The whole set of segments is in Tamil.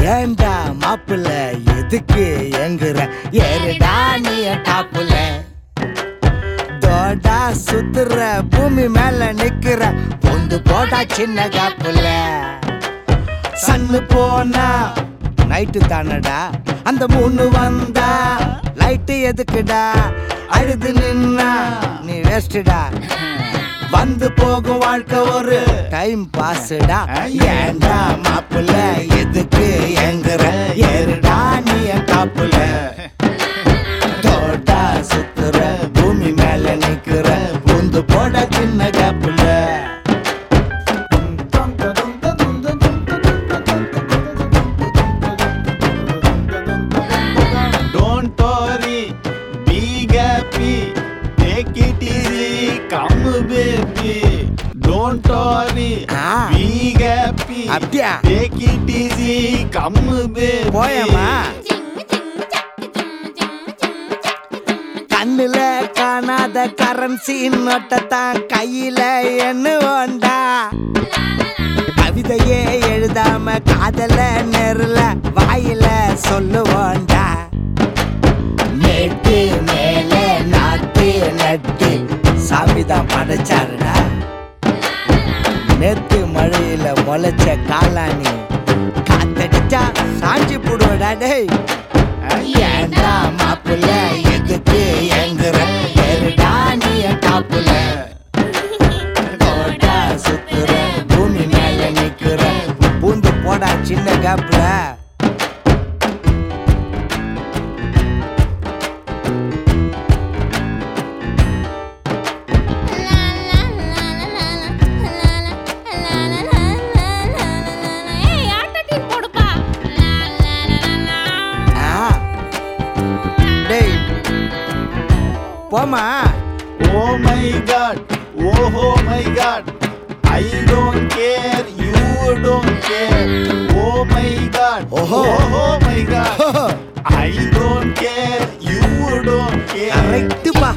ஏண்டா மாப்பிள்ள எதுக்கு எங்குற ஏறுடா நீ டாப்புல தோடா சுத்துற பூமி மேல நிக்கிற பொந்து போடா சின்ன காப்புல சன்னு போனா நைட்டு தானடா அந்த மூணு வந்தா லைட்டு எதுக்குடா அழுது நின்னா நீ வேஸ்டுடா வந்து போகும் வாழ்க்கை ஒரு டைம் பாஸ்டா ஏண்டா மாப்பிள்ள எதுக்கு எங்குற ஏறுடா நீ என் காப்புல தோட்டா சுத்துற பூமி மேல நிக்கிற பூந்து போட சின்ன காப்புல Don't worry, be happy, take it easy, come baby. Don't worry, Ah. be happy, அப்படியா? take it easy, come baby. போயம்மா கண்ணுல காணாத கரன்சி நோட்டத்தான் கையில எண்ணுவோண்டா கவிதையே எழுதாம காதல நெருல வாயில சொல்லுவோண்டா மேட்டு மேல நாட்டு நட்டு சாமி தான் படைச்சாருடா நேத்து மழையில முளைச்ச காளானி காத்தடிச்சா சாஞ்சி போடுவடா டேய் ஏண்டா மாப்புல எதுக்கு எங்குற ஏறுடா நீ என் காப்புல கோட்டா சுத்துற பூமி மேல நிக்கிற பூந்து போடா சின்ன காப்புல ஏய் ஆட்ட டீம் போடுப்பா ஆ. டேய் போமா Oh my god, oh, oh my god. I don't care, you don't care. Oh my god, Oho. oh, oh my god. I don't care, you don't care. கரெக்டுப்பா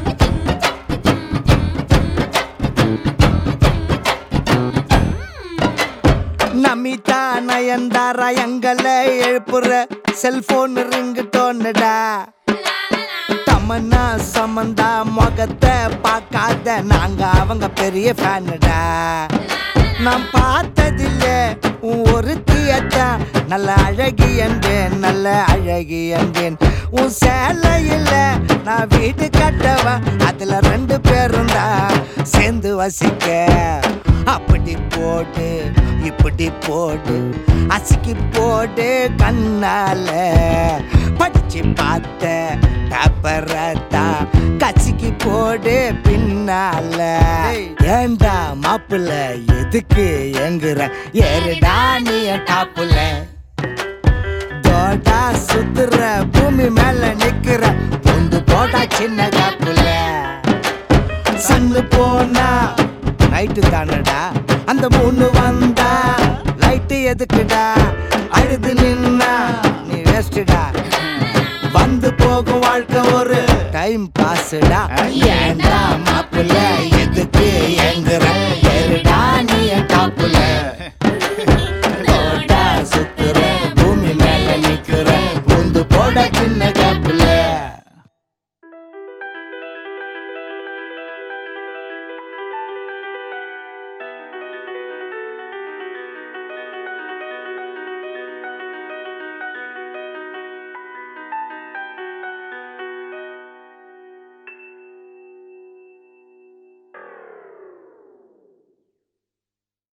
Namitha Nayanthara எங்களை எழுப்புற செல்போன் ரிங்கு டோன்னுடா தமன்னா சமந்தா முகத்தை பார்க்காத நாங்க அவங்க பெரிய ஃபேனுடா நான் பார்த்ததில்ல உன் ஒருத்தியத்தான் நல்ல அழகி என்பேன் நல்ல அழகி என்பேன் உன் சேலையில் நான் வீடு கட்டவன் அதுல ரெண்டு பேரும் தான் சேர்ந்து வசிக்க அப்படி போடு இப்படி போடு அசிக்கி போடு கண்ணால படிச்சு பார்த்த பேப்பரத்தா கசிக்கி போடு பின்னால ஏண்டா மாப்பிள்ள எதுக்கு எங்குற ஏறுடா நீ என் டாப்புல தோட்டா சுத்துற பூமி மேல நிக்கிற பொந்து போடா சின்ன காப்புல சன்னு போனா நைட்டு தானடா அந்த மூணு வந்தா லைட்டு எதுக்குடா அழுது நின்னா நீ வேஸ்டுடா வந்து போகும் வாழ்க்கை ஒரு டைம் பாஸ்டா ஏண்டா மாப்பிள்ள